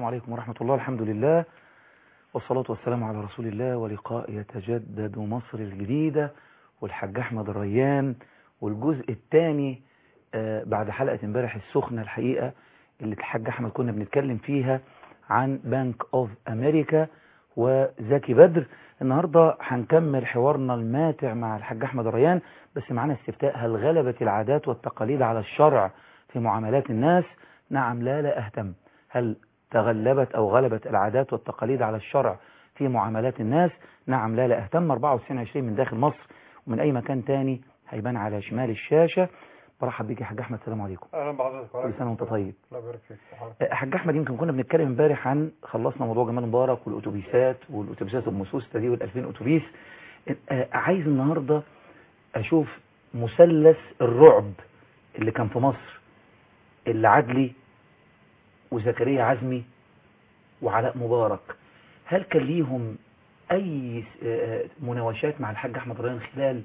السلام عليكم ورحمة الله الحمد لله والصلاة والسلام على رسول الله ولقاء يتجدد مصر الجديدة والحاج أحمد الريان والجزء الثاني بعد حلقة امبارح السخنة الحقيقة اللي الحاج أحمد كنا بنتكلم فيها عن بنك أوف أمريكا وزكي بدر النهاردة هنكمل حوارنا الماتع مع الحاج أحمد الريان بس معنا استفتاء هل غلبت العادات والتقاليد على الشرع في معاملات الناس نعم لا لا أهتم هل تغلبت أو غلبت العادات والتقاليد على الشرع في معاملات الناس نعم لا لا أهتم 24 20 من داخل مصر ومن أي مكان تاني هيبان على شمال الشاشة برحب بيك يا حاج أحمد السلام عليكم اهلا بحضرتك كل سنة وانت طيب الله يبارك فيك حاج أحمد يمكن كنا بنتكلم امبارح عن خلصنا موضوع جمال مبارك والأتوبيسات والأتوبيسات المسوسة دي وال2000 أتوبيس عايز النهاردة أشوف مثلث الرعب اللي كان في مصر اللي عدلي وزكريا عزمي وعلاء مبارك هل كان ليهم أي مناوشات مع الحاج أحمد ريان خلال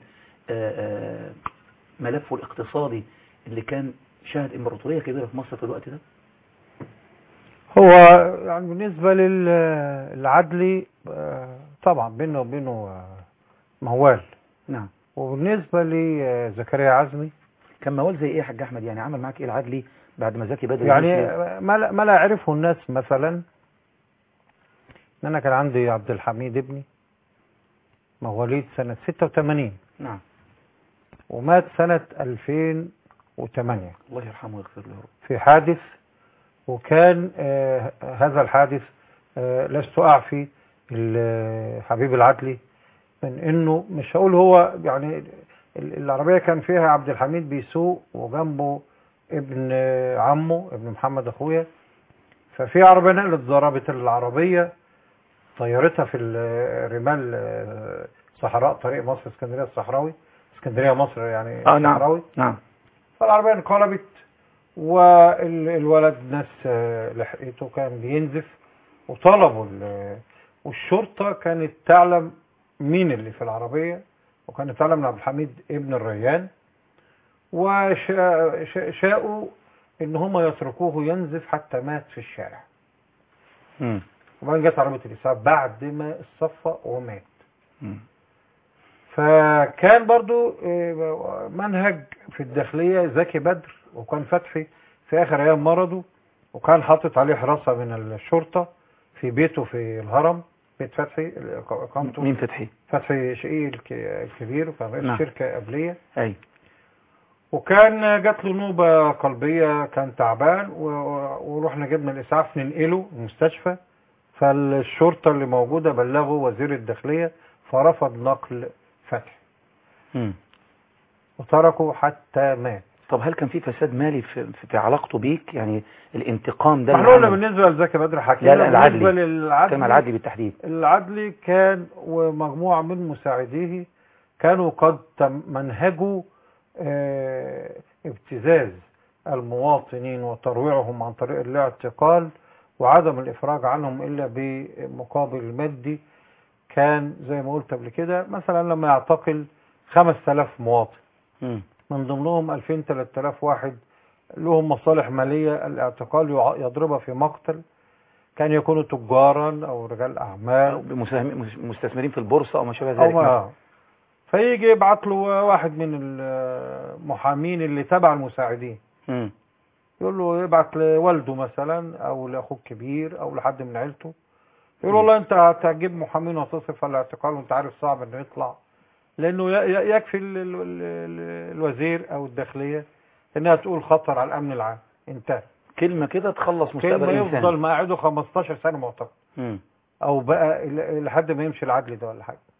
ملفه الاقتصادي اللي كان شهد إمبراطورية كبيرة في مصر في الوقت ده هو يعني بالنسبة للعدلي طبعا بينه وبينه موال نعم وبالنسبة لزكريا عزمي كان موال زي ايه يا حاج احمد يعني عمل معاك ايه العدلي بعد ما زكي بدر يعني ما لا, ما لا يعرفه الناس مثلا ان انا كان عندي عبد الحميد ابني مواليد سنة 86 نعم ومات سنة 2008 الله يرحمه ويغفر له في حادث وكان آه هذا الحادث آه لست أعفي حبيب العدلي من انه مش هقول هو يعني العربية كان فيها عبد الحميد بيسوق وجنبه ابن عمه ابن محمد اخويا ففي عربية نقلت ضربت العربية طيرتها في الرمال صحراء طريق مصر اسكندرية الصحراوي اسكندرية مصر يعني آه نعم صحراوي نعم فالعربية انقلبت والولد ناس لحقته كان بينزف وطلبوا والشرطة كانت تعلم مين اللي في العربية وكانت تعلم عبد الحميد ابن الريان وشاءوا ان هم يتركوه ينزف حتى مات في الشارع امم وبعدين جت عربية الإسعاف بعد ما اتصفى ومات امم فكان برضو منهج في الداخلية زكي بدر وكان فتحي في آخر أيام مرضه وكان حاطط عليه حراسة من الشرطة في بيته في الهرم بيت فتحي اقامته مين فتحي فتحي شقيق الكبير وكان رئيس نعم. شركة قبلية اي وكان جات له نوبة قلبية كان تعبان و- ورحنا جبنا الإسعاف ننقله المستشفى فالشرطة اللي موجودة بلغوا وزير الداخلية فرفض نقل فتحي امم وتركه حتى مات طب هل كان في فساد مالي في, في, في علاقته بيك يعني الانتقام ده احنا اللي قلنا عمله؟ بالنسبة لزكي بدر حكينا لا لا العدلي بالنسبة كان للعدلي العدلي بالتحديد العدلي كان ومجموعة من مساعديه كانوا قد تم- منهجوا آه، ابتزاز المواطنين وترويعهم عن طريق الاعتقال وعدم الإفراج عنهم إلا بمقابل مادي كان زي ما قلت قبل كده مثلا لما يعتقل 5000 مواطن امم من ضمنهم 2000 3000 واحد لهم مصالح مالية الاعتقال يع- يضربها في مقتل كان يكونوا تجارا أو رجال أعمال مساهم- مس- مستثمرين في البورصة او ما شابه أو ذلك نعم. ما فيجي يبعت له واحد من المحامين اللي تبع المساعدين امم يقول له يبعت لوالده مثلا او لاخوه الكبير او لحد من عيلته يقول له والله انت هتجيب محامين وتصرف على الاعتقال وانت عارف صعب انه يطلع لانه ي- ي- يكفي ال- ال- ال- الوزير او الداخليه انها تقول خطر على الامن العام انتهى كلمة كده تخلص كلمه مستقبل يفضل انسان مقعده 15 سنه معتقل امم او بقى ل- لحد ما يمشي العدل ده ولا حاجه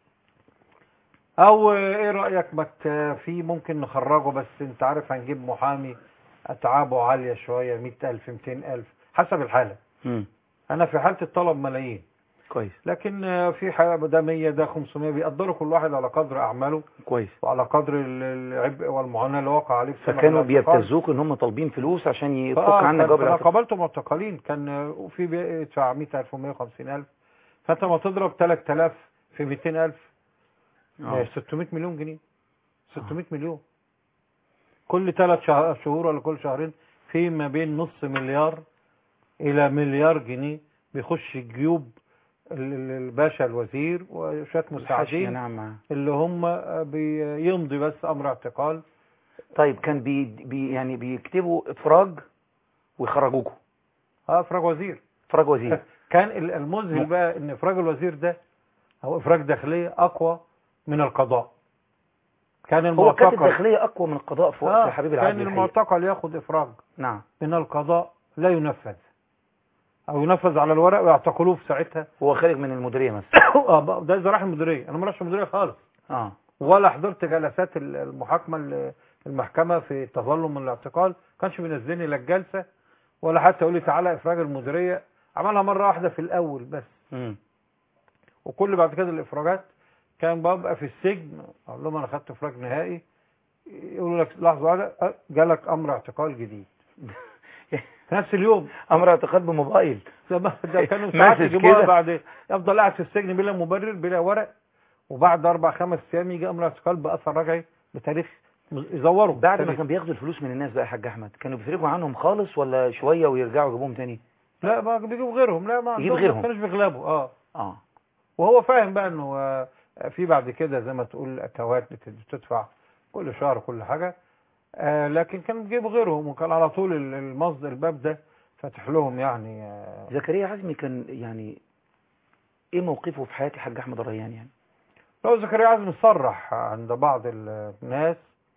او ايه رايك ما ت- في ممكن نخرجه بس انت عارف هنجيب محامي اتعابه عاليه شويه 100000 200000 حسب الحاله امم انا في حاله الطلب ملايين كويس لكن آه، في حاجه ده 100 ده 500 بيقدروا كل واحد على قدر اعماله كويس وعلى قدر ال- العبء والمعاناه اللي وقع عليه في سنة فكانوا الاعتقال. بيبتزوك ان هم طالبين فلوس عشان يفك فآه، عنك كان- جواب انا الاعتقال قابلت معتقلين كان آه، وفي بيدفع 100000 و150000 فانت ما تضرب 3000 في 200000 آه. 600 مليون جنيه 600 مليون كل ثلاث شهور ولا كل شهرين في ما بين نص مليار الى مليار جنيه بيخش جيوب ال- ال- الباشا الوزير وشويه الحاشية مساعدين نعم معاه. اللي هم بيمضي بس امر اعتقال طيب كان بي بي يعني بيكتبوا افراج ويخرجوكوا اه افراج وزير افراج وزير كان ال- المذهل م- بقى ان افراج الوزير ده او افراج داخليه اقوى من القضاء كان هو كانت المعتقل الداخلية اقوى من القضاء في وقت آه حبيب كان العدل الحقيقة. المعتقل ياخد افراج نعم من القضاء لا ينفذ او ينفذ على الورق ويعتقلوه في ساعتها هو خارج من المديرية مثلا اه بقى ده اذا راح المديريه انا ما رحتش المديريه خالص اه ولا حضرت جلسات ال- المحاكمه ال- المحكمه في تظلم من الاعتقال كانش بينزلني لا الجلسه ولا حتى يقول لي تعالى افراج المديريه عملها مره واحده في الاول بس امم وكل بعد كده الافراجات كان ببقى في السجن اقول لهم انا خدت افراج نهائي يقولوا لك لحظه واحده أه، جالك امر اعتقال جديد في نفس اليوم امر اعتقاد بموبايل ده ما- ده كانوا ساعات مسج يجيبوها كده. بعد يفضل قاعد في السجن بلا مبرر بلا ورق وبعد اربع خمس ايام يجي امر اعتقال باثر رجعي بتاريخ يزوروا بعد ما تاريخ. كان بياخدوا الفلوس من الناس بقى يا حاج احمد كانوا بيفرجوا عنهم خالص ولا شوية ويرجعوا يجيبوهم تاني لا ما بيجيبوا غيرهم لا ما يجيب عندهم- غيرهم. ما كانوش بيغلبوا اه اه وهو فاهم بقى انه آه، في بعد كده زي ما تقول اتوات بت- بتدفع كل شهر كل حاجه آه، لكن كانوا بيجيبوا غيرهم وكان على طول ال- المصدر الباب ده فاتح لهم يعني آه، زكريا عزمي كان يعني ايه موقفه في حياة الحاج احمد الريان يعني لو زكريا عزمي صرح عند بعض الناس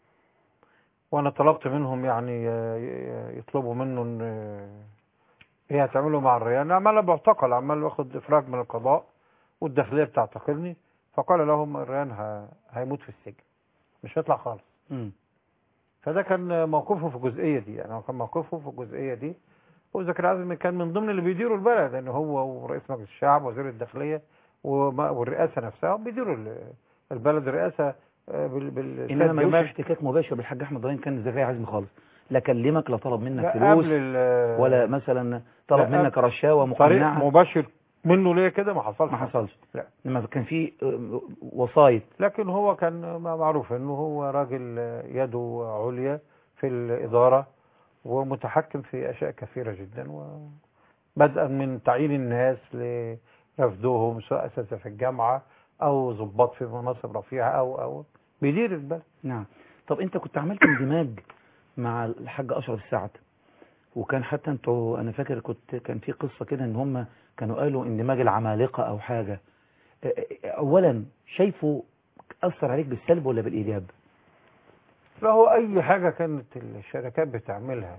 وانا طلبت منهم يعني آه، ي- يطلبوا منه ان آه، ايه هتعملوا مع الريان عمال بعتقل عمال باخد افراج من القضاء والداخليه بتعتقلني فقال لهم الريان ه- هيموت في السجن مش هيطلع خالص امم فده كان موقفه في الجزئيه دي يعني هو كان موقفه في الجزئيه دي وزكريا عزمي كان من ضمن اللي بيديروا البلد لان هو ورئيس مجلس الشعب وزير الداخليه وما- والرئاسه نفسها بيديروا ال- البلد الرئاسه آه، بال بال انما ملوش دماغ. احتكاك مباشر بالحاج احمد الريان كان زكريا عزمي خالص لا كلمك لا طلب منك لا فلوس قبل ال- ولا مثلا طلب لا، منك رشاوى طريق مقنعة مباشر منه ليه كده ما حصلش ما حصلش لا. لما كان في آه، وسايط لكن هو كان معروف انه هو راجل آه، يده عليا في الاداره ومتحكم في اشياء كثيره جدا وبدءا من تعيين الناس لرفضهم سواء اساتذه في الجامعه او ضباط في مناصب رفيعه او او بيدير البلد نعم طب انت كنت عملت اندماج مع الحاج اشرف سعد وكان حتى انتوا انا فاكر كنت كان في قصة كده ان هم كانوا قالوا اندماج العمالقة او حاجة اه، اه، اولا شايفه اثر عليك بالسلب ولا بالايجاب فهو اي حاجه كانت الشركات بتعملها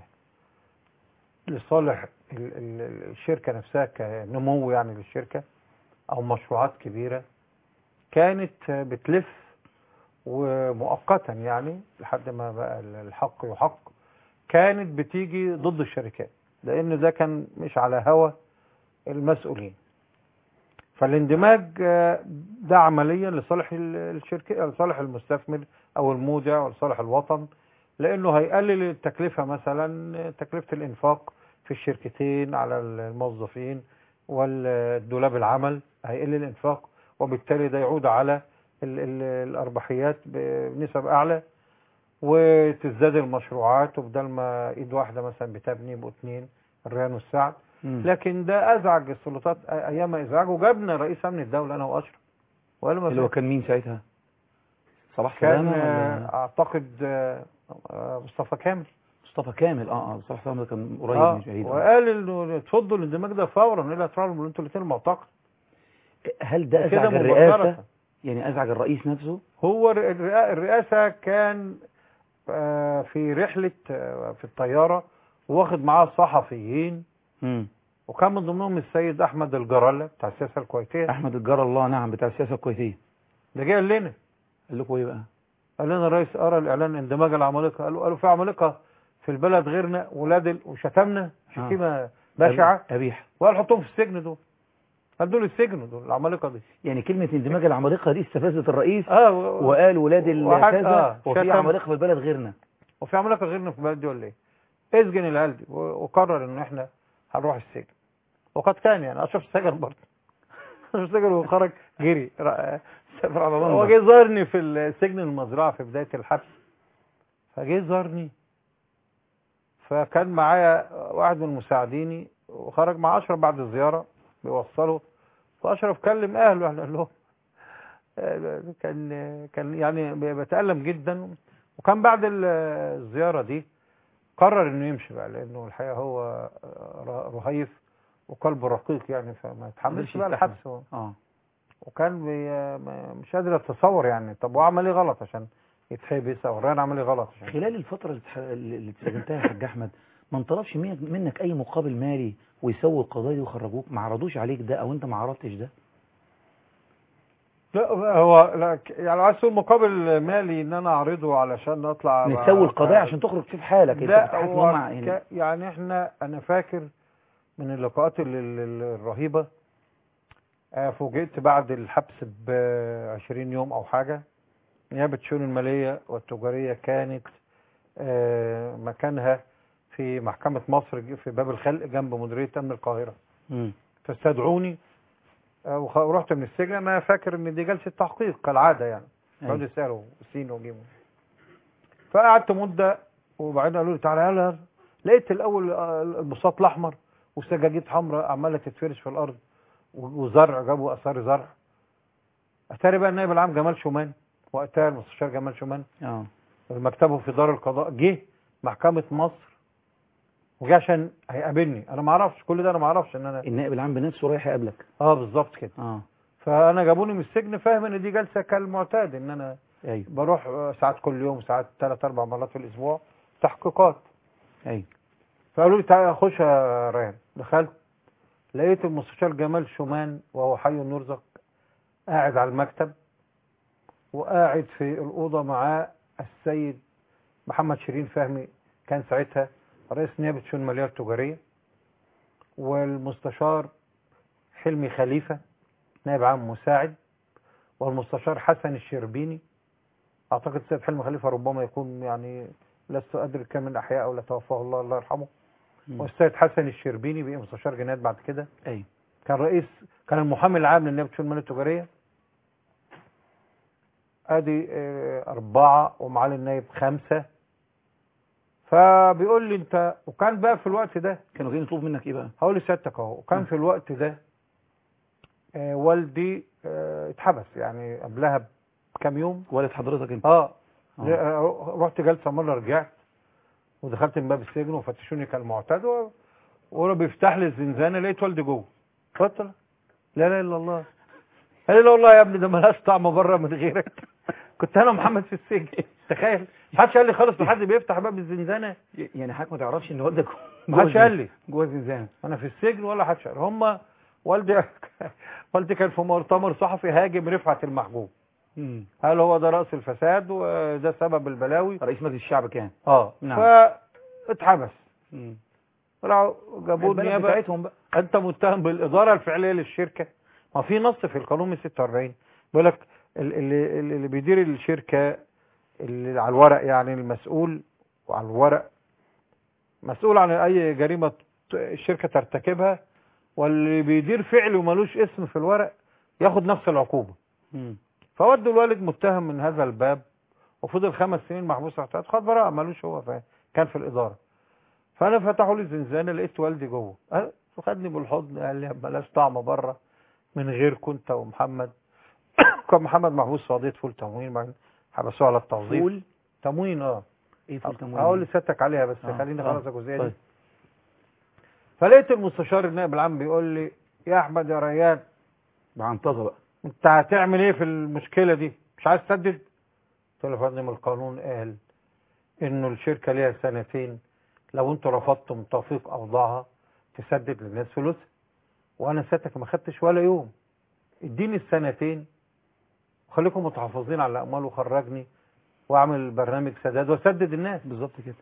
لصالح ال- ال- الشركه نفسها كنمو يعني للشركه او مشروعات كبيره كانت بتلف ومؤقتا يعني لحد ما بقى الحق يحق كانت بتيجي ضد الشركات لان ده كان مش على هوى المسؤولين فالاندماج آه، ده عمليا لصالح ال- الشركه لصالح المستثمر او المودع ولصالح الوطن لانه هيقلل التكلفه مثلا تكلفه الانفاق في الشركتين على الموظفين والدولاب العمل هيقل الانفاق وبالتالي ده يعود على ال- ال- الارباحيات بنسب اعلى وتزداد المشروعات وبدل ما ايد واحده مثلا بتبني يبقوا اثنين الريان والسعد لكن ده ازعج السلطات أ- ايام ما ازعجه وجابنا رئيس امن الدوله انا واشرف وقال ما اللي هو فيش. كان مين ساعتها صلاح كان سلامة آه، ولا اعتقد آه، آه، مصطفى كامل مصطفى كامل اه اه صلاح سلامة ده كان قريب اه مش بعيد آه. وقال انه اتفضلوا الاندماج ده فورا الى ترى انتوا الاثنين معتقل هل ده كده ازعج الرئاسة مباشرة. يعني ازعج الرئيس نفسه هو الر- الرئا- الرئاسة كان آه، في رحلة آه، في الطيارة واخد معاه صحفيين امم وكان من ضمنهم السيد أحمد الجرالة بتاع السياسة الكويتية احمد الجار الله نعم بتاع السياسة الكويتية ده جاي لنا قال لكم ايه بقى قال لنا الرئيس أرى الإعلان اندماج العمالقة قالوا قالوا في عمالقة في البلد غيرنا ولاد ال- وشتمنا شتيمة بشعة قبيح وقال حطهم في السجن دول قال دول السجن دول العمالقة دي يعني كلمة اندماج العمالقة دي استفزت الرئيس اه و- وقال ولاد وحاج- الكذا آه، وفي شتم. عمالقة في البلد غيرنا وفي عمالقة غيرنا في البلد دي ولا ايه؟ اسجن العيال دي و- وقرر ان احنا هنروح السجن وقد كان يعني اشرف سجن برضه اشرف سجن وخرج جري را- سافر على هو لندن جه زارني في السجن المزرعه في بدايه الحبس فجه زارني فكان معايا واحد من مساعديني وخرج مع اشرف بعد الزياره بيوصله فاشرف كلم اهله يعني قال لهم آه، كان كان يعني بيتالم جدا وكان بعد ال- الزياره دي قرر انه يمشي بقى لانه الحقيقه هو آه، رهيف وقلبه رقيق يعني فما يتحملش بقى يستحمل. الحبس هو. اه وكان بي ما- مش قادر اتصور يعني طب وعمل ايه غلط عشان يتحبس او ران عمل ايه غلط عشان خلال الفترة اللي اتح- اللي اتسجنتها يا حاج أحمد ما انطلبش منك منك أي مقابل مالي ويسووا القضايا دي ويخرجوك ما عرضوش عليك ده أو أنت ما عرضتش ده لا هو لا ك- يعني عايز تقول مقابل مالي ان انا اعرضه علشان اطلع نسوي القضايا عشان تخرج في حالك أنت لا بتحس إن هو هم يعني ك- يعني احنا انا فاكر من اللقاءات ال- ال- الرهيبه آه، فوجئت بعد الحبس ب 20 يوم او حاجه نيابه الشؤون الماليه والتجاريه كانت آه، مكانها في محكمه مصر ج- في باب الخلق جنب مديريه امن القاهره مم. فاستدعوني آه، وخ- ورحت من السجن انا فاكر ان دي جلسه تحقيق كالعاده يعني أيوة. يقعدوا يسالوا سين وجيم فقعدت مده وبعدين قالوا لي تعالى يلا يلا. لقيت الاول آه، البساط الاحمر وسجاجيد حمراء عماله تتفرش في الارض و- وزرع جابوا اثار زرع اتاري بقى النائب العام جمال شومان وقتها المستشار جمال شومان اه مكتبه في دار القضاء جه محكمه مصر وجه عشان هيقابلني انا ما اعرفش كل ده انا ما اعرفش ان انا النائب العام بنفسه رايح يقابلك اه بالظبط كده اه فانا جابوني من السجن فاهم ان دي جلسه كالمعتاد ان انا ايوه بروح آه، ساعات كل يوم ساعات ثلاث اربع مرات في الاسبوع تحقيقات ايوه فقالوا لي تعالى خش يا ريان دخلت لقيت المستشار جمال شومان وهو حي نرزق قاعد على المكتب وقاعد في الأوضة معاه السيد محمد شيرين فهمي كان ساعتها رئيس نيابة الشؤون المالية والتجارية والمستشار حلمي خليفة نائب عام مساعد والمستشار حسن الشربيني أعتقد السيد حلمي خليفة ربما يكون يعني لست أدري كم من الأحياء أو لا توفاه الله الله يرحمه مم. والسيد حسن الشربيني بقي مستشار جنايات بعد كده ايوه كان رئيس كان المحامي العام للنيابه الشؤون الماليه التجاريه ادي آه، اربعه ومعالي النايب خمسه فبيقول لي انت وكان بقى في الوقت ده كانوا جايين يطلبوا منك ايه بقى هقول لسيادتك اهو وكان م. في الوقت ده آه، والدي آه، اتحبس يعني قبلها بكام يوم والد حضرتك انت اه آه. آه، رحت جلسه مره رجعت ودخلت من باب السجن وفتشوني كالمعتاد و- وانا بيفتح لي الزنزانه لقيت والدي جوه اتفضل لا لا الا الله قال لي لا والله يا ابني ده ملهاش طعم بره من غيرك كنت انا ومحمد في السجن تخيل محدش قال لي خالص ما حد بيفتح باب الزنزانه يعني حضرتك ما تعرفش ان والدك ما حدش قال لي جوه الزنزانه انا في السجن ولا حد قال هم والدي والدي كان في مؤتمر صحفي هاجم رفعت المحجوب مم. قال هو ده راس الفساد وده سبب البلاوي رئيس مجلس الشعب كان اه نعم. فاتحبس مم. طلعوا جابوا البلد النيابه بتاعتهم بقى انت متهم بالاداره الفعليه للشركه ما في نص في القانون من 46 بيقول لك ال- اللي, اللي بيدير الشركه اللي على الورق يعني المسؤول وعلى الورق مسؤول عن اي جريمه ت- الشركه ترتكبها واللي بيدير فعل ومالوش اسم في الورق ياخد نفس العقوبه مم. فودوا الوالد متهم من هذا الباب وفضل خمس سنين محبوس احتياط خد براءه مالوش هو فاهم كان في الاداره فانا فتحوا لي الزنزانه لقيت والدي جوه قال- وخدني بالحضن قال لي بلاش طعم بره من غير كنت ومحمد كان محمد محبوس في قضيه فول تموين بعدين حبسوه على التوظيف فول تموين اه ايه فول تموين هقول لسيادتك عليها بس آه، خليني آه، اخلص الجزئيه دي طيب. فلقيت المستشار النائب العام بيقول لي يا احمد يا ريان بعنطزه بقى انت هتعمل ايه في المشكله دي مش عايز تسدد قلت له يا فندم القانون قال انه الشركه ليها سنتين لو انتوا رفضتم توثيق اوضاعها تسدد للناس فلوسها وانا سيادتك ما خدتش ولا يوم اديني السنتين وخليكم متحفظين على الاموال وخرجني واعمل برنامج سداد واسدد الناس بالظبط كده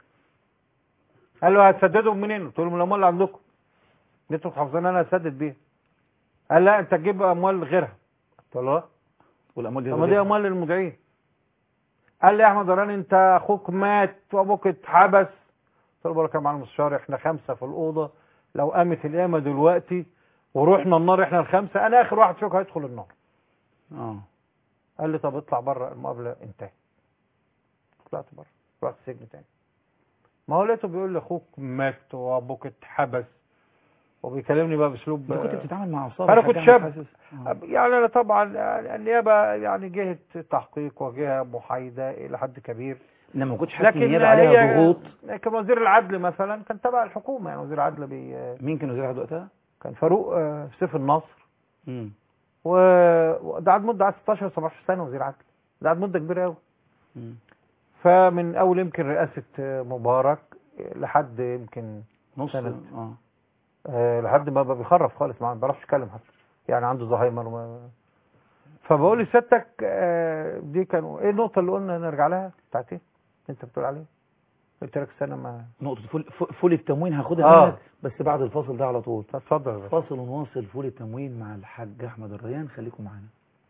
قال له هتسددهم منين؟ قلت له من الاموال اللي عندكم اللي انتوا متحفظين انا هسدد بيها قال لا انت تجيب اموال غيرها قلت له لا والاموال دي طب ما دي اموال للمدعين قال لي يا احمد راني انت اخوك مات وابوك اتحبس قلت له بارك يا معلم المستشار احنا خمسه في الاوضه لو قامت القيامه دلوقتي ورحنا النار احنا الخمسه انا اخر واحد فيكم هيدخل النار اه قال لي طب اطلع بره المقابله انتهت طلعت بره رحت السجن تاني ما هو لقيته بيقول لي اخوك مات وابوك اتحبس وبيكلمني بقى باسلوب انت كنت بتتعامل مع عصابه فأنا الحاج كنت أحمد شاب. حاسس؟ آه. يعني انا طبعا يعني النيابه يعني جهه تحقيق وجهه محايده الى حد كبير انما ما كنتش حاسس ان لكن النيابه عليها هي ضغوط كان وزير العدل مثلا كان تبع الحكومه يعني وزير العدل بي مين كان وزير العدل وقتها؟ كان فاروق آه، سيف النصر مم. و- وده قعد مده قعد 16 17 سنه وزير عدل ده قعد مده كبيره قوي مم. فمن اول يمكن رئاسه آه، مبارك لحد يمكن نص سنة. اه آه، لحد ما بقى بيخرف خالص ما بيعرفش يتكلم حتى يعني عنده زهايمر وما فبقول لسيادتك آه، دي كانوا ايه النقطه اللي قلنا نرجع لها بتاعت ايه انت بتقول عليها قلت لك سنه ما نقطه فول ف- فول التموين هاخدها آه. منك بس بعد الفاصل ده على طول اتفضل يا باشا. فاصل ونواصل فول التموين مع الحاج احمد الريان خليكم معانا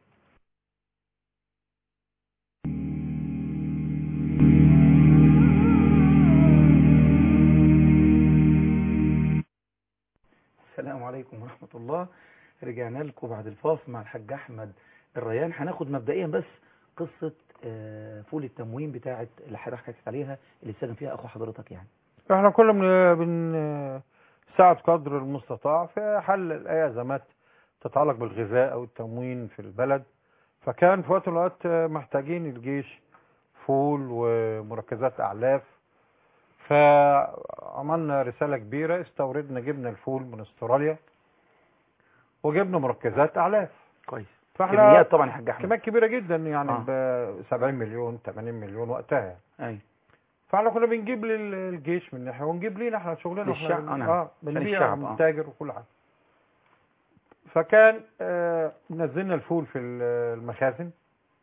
السلام عليكم ورحمة الله رجعنا لكم بعد الفاصل مع الحاج أحمد الريان هناخد مبدئيا بس قصة آه، فول التموين بتاعت اللي حضرتك حكيت عليها اللي ساهم فيها أخو حضرتك يعني احنا كنا بن بن- ساعد قدر المستطاع في حل اي ازمات تتعلق بالغذاء او التموين في البلد فكان في وقت من الاوقات محتاجين الجيش فول ومركزات اعلاف فعملنا رساله كبيره استوردنا جبنا الفول من استراليا وجبنا مركزات اعلاف كويس فاحنا كميات طبعا يا حاج أحمد كميات كبيره جدا يعني آه. ب 70 مليون 80 مليون وقتها أي فاحنا كنا بنجيب للجيش من ناحيه ونجيب لينا احنا شغلنا للشعب، احنا آه نعم. اه عشان بنبيع الشعب، آه. ونتاجر وكل حاجه فكان آه نزلنا الفول في ال- المخازن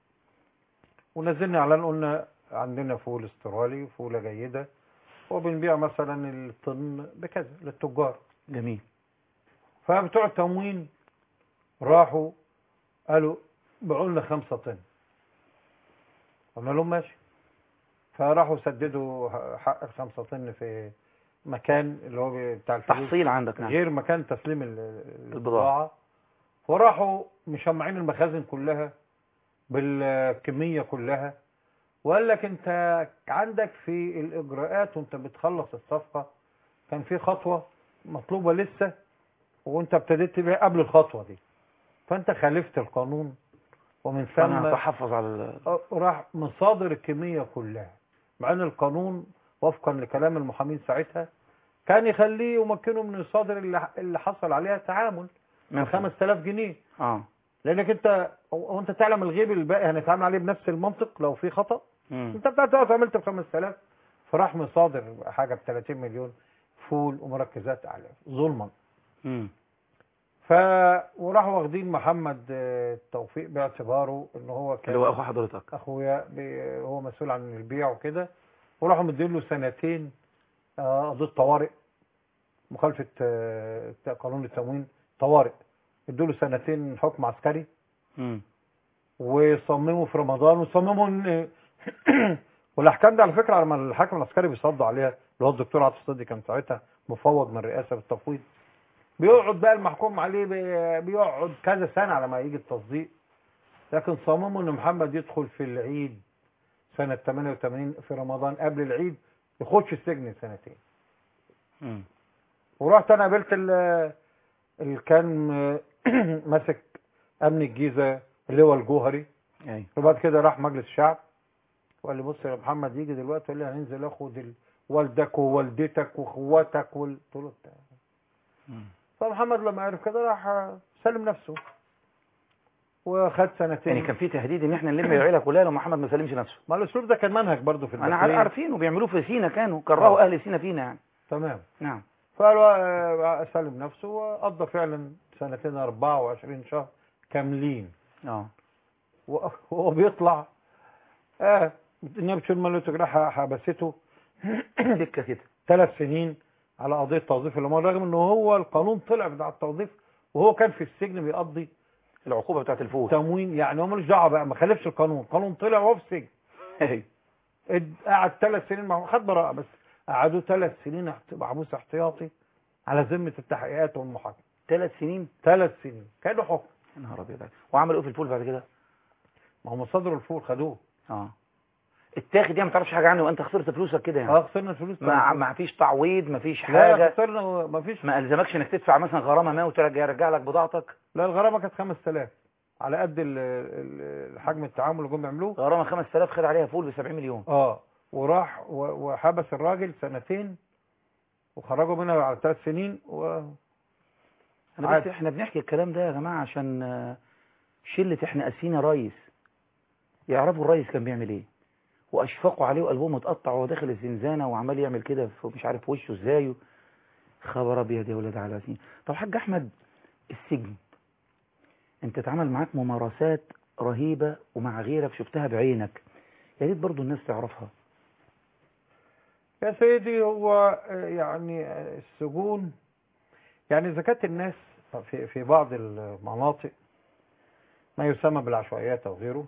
ونزلنا اعلان قلنا عندنا فول استرالي فولة جيدة وبنبيع مثلا الطن بكذا للتجار جميل فبتوع التموين راحوا قالوا باعوا لنا خمسة طن قلنا لهم ماشي فراحوا سددوا حق الخمسة طن في مكان اللي هو بتاع الفلوس تحصيل عندك نعم غير مكان تسليم ال- ال- البضاعة. البضاعة وراحوا مشمعين المخازن كلها بالكمية كلها وقال لك انت عندك في الاجراءات وانت بتخلص الصفقة كان في خطوة مطلوبة لسه وانت ابتديت بيها قبل الخطوة دي فانت خالفت القانون ومن فأنا ثم أتحفظ على ال- راح مصادر الكمية كلها مع ان القانون وفقا لكلام المحامين ساعتها كان يخليه يمكنه من الصادر اللي اللي حصل عليها تعامل من مثلا. 5000 جنيه اه لانك انت وانت تعلم الغيب الباقي هنتعامل عليه بنفس المنطق لو في خطأ مم. انت بتاعت وقت عملت ب 5000 فراح مصادر حاجة ب 30 مليون فول ومركزات اعلاف ظلما مم. ف وراحوا واخدين محمد آه، توفيق باعتباره ان هو كان اللي هو أخو حضرتك اخويا بي- هو مسؤول عن البيع وكده وراحوا مدين له سنتين آه، قضيه طوارئ مخالفه آه، قانون التموين طوارئ ادوا له سنتين حكم عسكري مم. وصمموا في رمضان وصمموا ان والاحكام دي على فكره لما الحاكم العسكري بيصدوا عليها اللي هو الدكتور عاطف صدقي كان ساعتها مفوض من الرئاسه بالتفويض بيقعد بقى المحكوم عليه بي- بيقعد كذا سنه على ما يجي التصديق لكن صمموا ان محمد يدخل في العيد سنه 88 في رمضان قبل العيد يخش السجن سنتين مم. ورحت انا قابلت ال- اللي كان ماسك امن الجيزه اللي هو الجوهري أي وبعد كده راح مجلس الشعب وقال لي بص يا محمد يجي دلوقتي قال لي هننزل اخد ال- والدك ووالدتك واخواتك وال... قلت له "أنت-" مم. فمحمد لما عرف كده راح سلم نفسه وخد سنتين يعني كان في تهديد ان احنا نلم العيله كلها لو محمد ما سلمش نفسه ما الاسلوب ده كان منهج برضه في انا الداخلية. عارف عارفينه بيعملوه في سينا كانوا كرهوا آه. اهل سينا فينا يعني تمام نعم فقالوا آه، سلم نفسه وقضى فعلا سنتين 24 شهر كاملين اه و- وهو بيطلع اه النيابه الشمال التجريح حبسته سكه كده ثلاث سنين على قضيه توظيف الاموال رغم ان هو القانون طلع بتاع التوظيف وهو كان في السجن بيقضي العقوبه بتاعت الفوز تموين يعني هو ملوش دعوه بقى ما خالفش القانون القانون طلع وهو في السجن أي. اد- قعد ثلاث سنين مع خد براءه بس قعدوا ثلاث سنين احت- محبوس احتياطي على ذمه التحقيقات والمحاكمه ثلاث سنين ثلاث سنين كانوا حكم يا نهار ابيض وعملوا ايه في الفول بعد كده ما هم صدروا الفول خدوه اه اتاخد يعني ما تعرفش حاجه عنه وانت خسرت فلوسك كده يعني اه خسرنا الفلوس ما ما فيش تعويض ما فيش لا حاجه خسرنا ما فيش ما الزمكش انك تدفع مثلا غرامه ما وترجع يرجع لك بضاعتك لا الغرامه كانت 5000 على قد ال- ال- حجم التعامل اللي جم يعملوه غرامه 5000 خد عليها فول ب 70 مليون اه وراح و- وحبس الراجل سنتين وخرجوا منها على ثلاث سنين و... انا بس عادي. احنا بنحكي الكلام ده يا جماعه عشان آه، شله احنا قاسيين يا ريس يعرفوا الريس كان بيعمل ايه واشفقوا عليه وقلبهم اتقطع وهو داخل الزنزانه وعمال يعمل كده في مش عارف وشه ازاي خبر ابيض يا ولاد على العظيم طب حاج احمد السجن انت اتعامل معاك ممارسات رهيبه ومع غيرك شفتها بعينك يا ريت برضو الناس تعرفها يا سيدي هو آه، يعني آه، السجون يعني إذا كانت الناس في في بعض المناطق ما يسمى بالعشوائيات أو غيره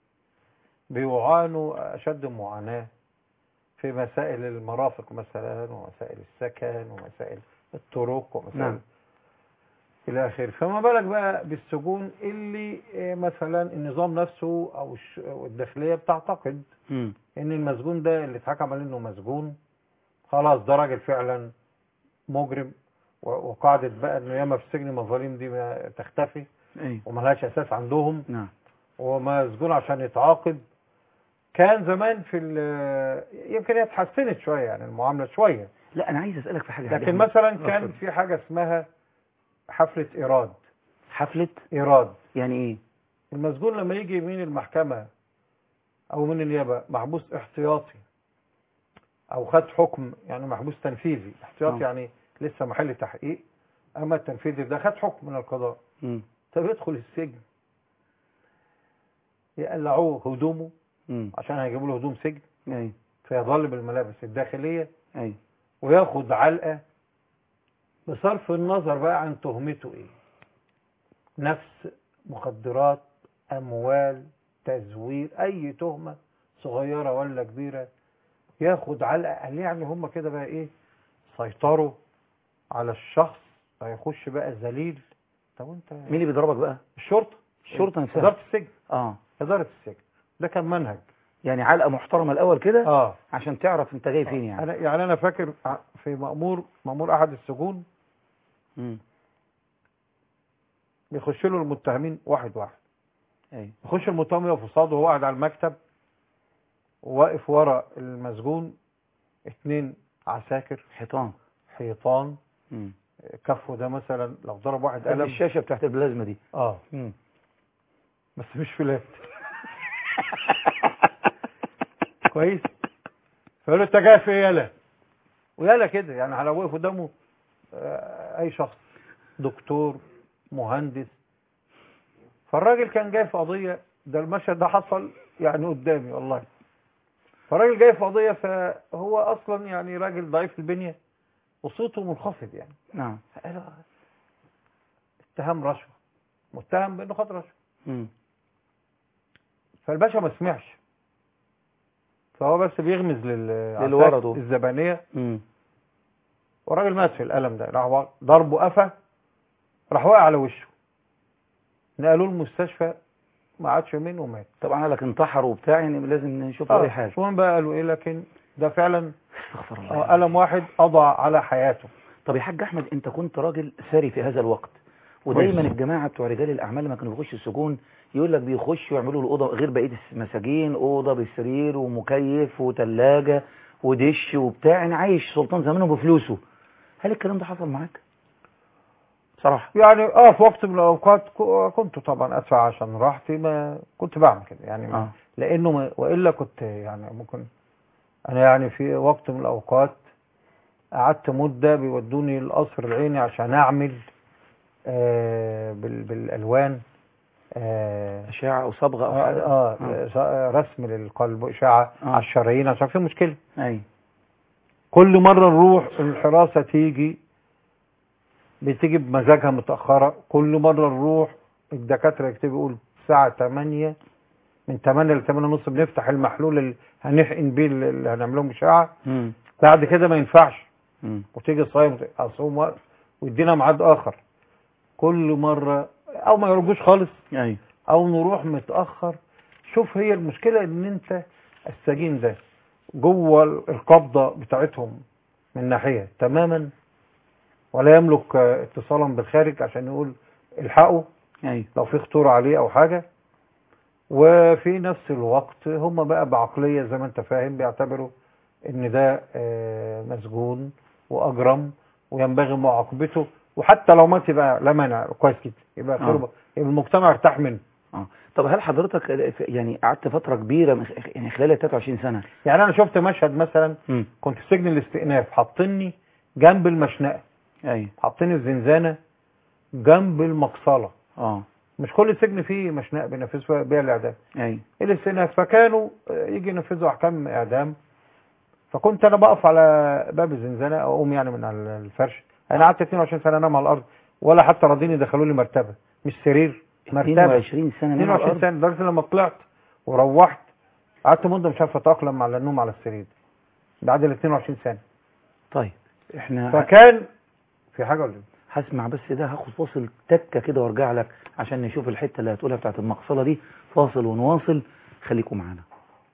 بيعانوا أشد معاناة في مسائل المرافق مثلا ومسائل السكن ومسائل الطرق ومسائل نعم. إلى آخره فما بالك بقى بالسجون اللي آه، مثلا النظام نفسه أو الش- أو الداخلية بتعتقد امم ان المسجون ده اللي اتحكم عليه انه مسجون خلاص ده راجل فعلا مجرم و- وقاعدة بقى انه ياما في السجن مظالم دي ما تختفي ايوه وملهاش اساس عندهم نعم ومسجون عشان يتعاقب كان زمان في ال- يمكن هي اتحسنت شويه يعني المعامله شويه لا انا عايز اسالك في حاجه يا حاج لكن أحمد. مثلا اتفضل. كان في حاجه اسمها حفله ايراد حفله ايراد يعني ايه المسجون لما يجي من المحكمة أو من النيابة محبوس احتياطي أو خد حكم يعني محبوس تنفيذي احتياطي آه. يعني لسه محل تحقيق أما التنفيذي ده خد حكم من القضاء امم طب يدخل السجن يقلعوه هدومه امم عشان هيجيبوا له هدوم سجن ايوه فيظل بالملابس الداخلية ايوه وياخد علقة بصرف النظر بقى عن تهمته ايه نفس مخدرات اموال تزوير اي تهمة صغيرة ولا كبيرة ياخد علقة قال يعني هم كده بقى ايه سيطروا على الشخص هيخش بقى ذليل طب انت مين اللي بيضربك بقى الشرطة الشرطه نفسها إدارة السجن اه إدارة السجن ده كان منهج يعني علقه محترمه الاول كده اه عشان تعرف انت جاي فين يعني انا يعني انا فاكر في مأمور مأمور احد السجون امم بيخش له المتهمين واحد واحد ايوه يخش المتهم يقف قصاده وهو قاعد على المكتب وواقف ورا المسجون اتنين عساكر حيطان حيطان امم كفه ده مثلا لو ضرب واحد قلب قلم الشاشه بتاعت البلازما دي اه امم بس مش فلات كويس فيقول له انت جاي في ايه يالا ويالا كده يعني لو وقف قدامه آه، اي شخص دكتور مهندس فالراجل كان جاي في قضيه ده المشهد ده حصل يعني قدامي والله فالراجل جاي في قضيه فهو اصلا يعني راجل ضعيف البنيه وصوته منخفض يعني نعم قال اتهام رشوه متهم بانه خد رشوه امم فالباشا ما سمعش فهو بس بيغمز لل للورا دول. الزبانيه امم والراجل مات في الالم ده راح وا- ضربه قفا راح واقع على وشه نقلوه المستشفى ما عادش يومين ومات طبعا قال لك انتحر وبتاع يعني لازم نشوف له اي حاجه شو بقى قالوا ايه لكن ده فعلا استغفر الله آه، ألم واحد قضى على حياته طب يا حاج احمد انت كنت راجل ثري في هذا الوقت ودايما كويس. الجماعه بتوع رجال الاعمال لما كانوا بيخشوا السجون يقول لك بيخشوا يعملوا له اوضه غير بقيه المساجين اوضه بسرير ومكيف وثلاجه ودش وبتاع يعني عايش سلطان زمانه بفلوسه هل الكلام ده حصل معاك صراحه يعني اه في وقت من الاوقات ك- كنت طبعا ادفع عشان راحتي ما كنت بعمل كده يعني ما اه لانه ما والا كنت يعني ممكن انا يعني في وقت من الاوقات قعدت مده بيودوني القصر العيني عشان اعمل آه بال بالالوان آه اشعه او صبغه او آه, حاجه آه, آه. آه رسم للقلب واشاعه آه. على الشرايين عشان في مشكله اي كل مره نروح الحراسه تيجي بتيجي بمزاجها متاخره كل مره نروح الدكاتره يكتبوا يقول الساعه 8 من 8 ل 8 ونص بنفتح المحلول اللي هنحقن بيه اللي هنعملهم اشعه امم بعد كده ما ينفعش امم وتيجي صايم اصوم وقت ويدينا ميعاد اخر كل مره او ما يرجوش خالص اي او نروح متاخر شوف هي المشكله ان انت السجين ده جوه القبضة بتاعتهم من ناحية تماما ولا يملك آه، اتصالا بالخارج عشان يقول الحقوا ايوه لو في خطورة عليه او حاجة وفي نفس الوقت هم بقى بعقلية زي ما انت فاهم بيعتبروا ان ده آه، مسجون واجرم وينبغي معاقبته وحتى لو مات يبقى لا مانع كويس كده يبقى خير آه. يبقى المجتمع ارتاح منه اه طب هل حضرتك يعني قعدت فتره كبيره من- يعني خلال ال 23 سنه يعني انا شفت مشهد مثلا امم كنت في سجن الاستئناف حاطيني جنب المشنقة ايوه حاطيني الزنزانة جنب المقصلة اه مش كل سجن فيه مشنقة بينفذوا بيها الاعدام ايوه الاستئناف فكانوا آه، يجي ينفذوا احكام اعدام فكنت انا بقف على باب الزنزانة او اقوم يعني من على الفرش انا قعدت 22 سنة انام على الارض ولا حتى راضيين يدخلوا لي مرتبة مش سرير مرتبة 22 سنه نام على 22 الأرض؟ سنة لدرجة لما طلعت وروحت قعدت مدة مش عارف اتأقلم على النوم على السرير بعد ال 22 سنة طيب احنا فكان في حاجة ولا إيه؟ هسمع بس ده هاخد فاصل تكه كده وارجع لك عشان نشوف الحته اللي هتقولها بتاعت المقصله دي فاصل ونواصل خليكم معانا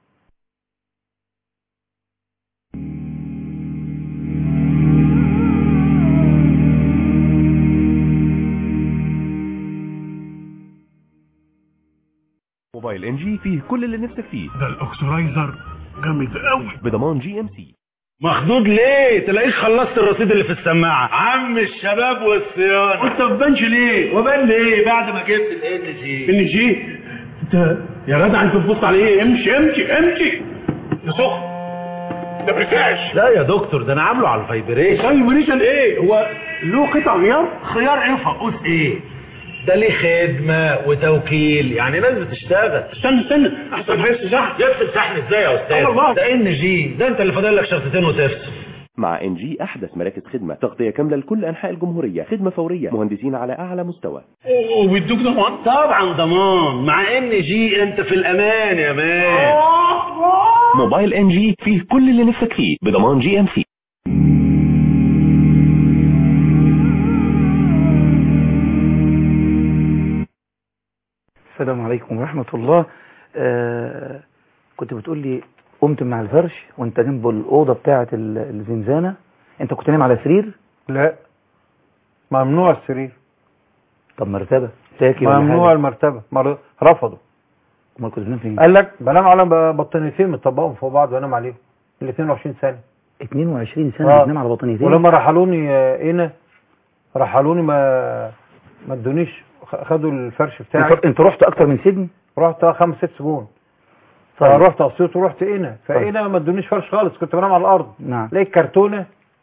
موبايل ان جي فيه كل اللي نفسك فيه ده الاكسرايزر جامد قوي بضمان جي ام سي مخضوض ليه تلاقيك خلصت الرصيد اللي في السماعه عم الشباب والصيانه وانت ما بانش ليه وبان ليه بعد ما جبت الان جي ان جي انت يا جدع انت بتبص على ايه امشي امشي امشي يا سخن ده بريكاش لا يا دكتور ده انا عامله على الفايبريشن فايبريشن ايه هو له قطع غيار خيار ايه فقوس ايه ده ليه خدمه وتوكيل يعني ناس بتشتغل استنى استنى احسن حاجه شحن يفصل شحن ازاي يا استاذ الله. ده ان جي ده انت اللي فاضل لك شرطتين وتفصل مع ان جي احدث مراكز خدمه تغطيه كامله لكل انحاء الجمهوريه خدمه فوريه مهندسين على اعلى مستوى وبيدوك ضمان طبعا ضمان مع ان جي انت في الامان يا مان موبايل ان جي فيه كل اللي نفسك فيه بضمان جي ام سي السلام عليكم ورحمه الله آه كنت بتقول لي قمت من على الفرش وانت جنب الاوضه بتاعه ال- الزنزانه انت كنت نايم على سرير لا ممنوع السرير طب مرتبه تاكي ولا ممنوع حاجه المرتبة مر- رفضوا امال كنت بتنام فين قال لك بنام على ب- بطانيتين مطبقهم فوق بعض وانام عليهم ال 22 سنة 22 سنه آه. بتنام على بطانيتين ولما رحلوني آه، هنا رحلوني ما ما ادونيش خ- خدوا الفرش بتاعي انت, انت رحت اكتر من سجن رحت خمس ست سجون طيب. فرحت اسيوط ورحت هنا طيب. فهنا ما ادونيش فرش خالص كنت بنام على الارض نعم لقيت كرتونه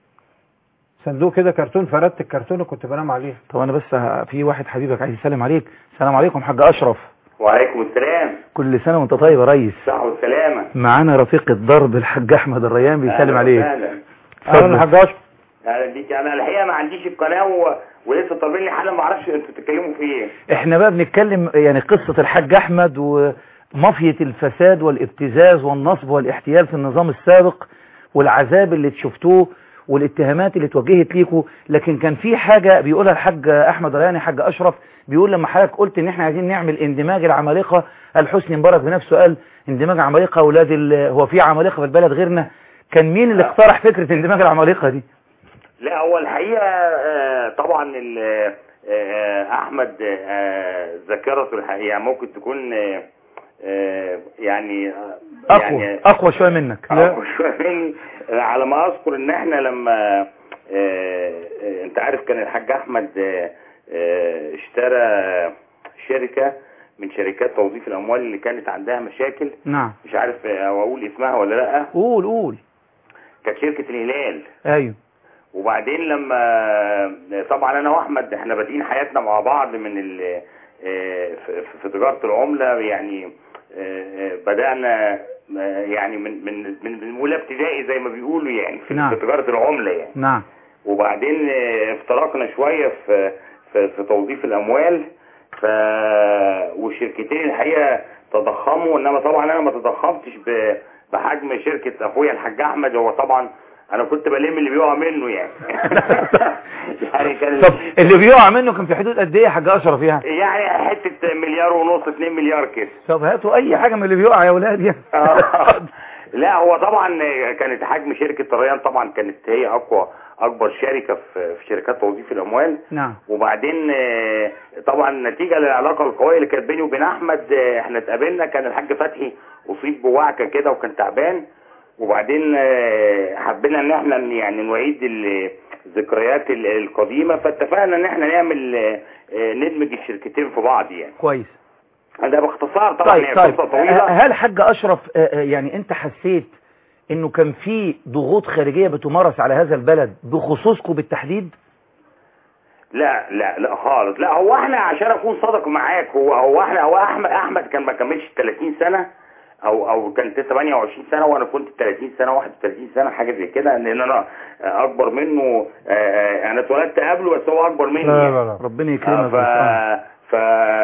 صندوق كده كرتون فردت الكرتونه كنت بنام عليها طب انا بس ه- في واحد حبيبك عايز يسلم عليك السلام عليكم حاج اشرف وعليكم السلام كل سنه وانت طيب يا ريس صحة والسلامة معانا رفيق الضرب الحاج احمد الريان بيسلم أهلا عليك وسهلا. اهلا يا حاج اشرف أهلا بيك أنا الحقيقة ما عنديش القناة و... ولسه طالبين لي حالا ما أعرفش أنتوا بتتكلموا في إيه احنا بقى بنتكلم يعني قصة الحاج احمد ومافية الفساد والابتزاز والنصب والاحتيال في النظام السابق والعذاب اللي شفتوه والاتهامات اللي اتوجهت ليكوا لكن كان في حاجة بيقولها الحاج احمد رياني حاج اشرف بيقول لما حضرتك قلت ان احنا عايزين نعمل اندماج العمالقة الحسني مبارك بنفسه قال اندماج عمالقة اولاد ال... هو في عمالقة في البلد غيرنا كان مين اللي اقترح فكرة اندماج العمالقة دي لا هو الحقيقة آه، طبعا ال- آه، أحمد آه، ذاكرته الحقيقة ممكن تكون آه، آه، يعني آه، اقوى يعني اقوى شوية منك أقوى شوية مني آه، على ما أذكر إن إحنا لما آه، آه، أنت عارف كان الحاج أحمد آه، آه، اشترى شركة من شركات توظيف الأموال اللي كانت عندها مشاكل نعم مش عارف آه، أو أقول اسمها ولا لأ قول قول كانت شركة الهلال ايوه وبعدين لما طبعا انا واحمد احنا بادئين حياتنا مع بعض من ال آه، في- في تجاره العمله يعني آه، آه، بدانا آه، يعني من من من من اولى ابتدائي زي ما بيقولوا يعني في نعم. في تجاره العمله يعني نعم وبعدين آه، افترقنا شويه في في, في توظيف الاموال ف والشركتين الحقيقه تضخموا انما طبعا انا ما تضخمتش ب- بحجم شركه اخويا الحاج احمد هو طبعا انا كنت بلم اللي بيقع منه يعني يعني كان طب اللي بيقع منه كان في حدود قد ايه يا حاج اشرف يعني يعني حته مليار ونص 2 مليار كده طب هاتوا اي حاجه من اللي بيقع يا ولاد يعني آه. لا هو طبعا كانت حجم شركة الريان طبعا كانت هي اقوى اكبر شركة في في شركات توظيف الاموال نعم وبعدين آه، طبعا نتيجة للعلاقة القوية اللي كانت بيني وبين احمد آه، احنا اتقابلنا كان الحاج فتحي اصيب بوعكة كده وكان تعبان وبعدين آه، حبينا ان احنا يعني نعيد ال- الذكريات ال- القديمة فاتفقنا ان احنا نعمل آه، آه، ندمج الشركتين في بعض يعني كويس ده باختصار طبعا طيب هي طيب قصة طويلة هل حاج اشرف آه، آه، يعني انت حسيت انه كان في ضغوط خارجيه بتمارس على هذا البلد بخصوصكم بالتحديد لا لا لا خالص لا هو احنا عشان اكون صادق معاك هو هو احنا هو احمد احمد كان ما كملش 30 سنه او او كان 28 سنه وانا كنت 30 سنه 31 سنه حاجه زي كده لان انا اكبر منه آه، آه، انا اتولدت قبله بس هو اكبر مني لا يعني. لا لا ربنا آه، يكرمك ف بس. ف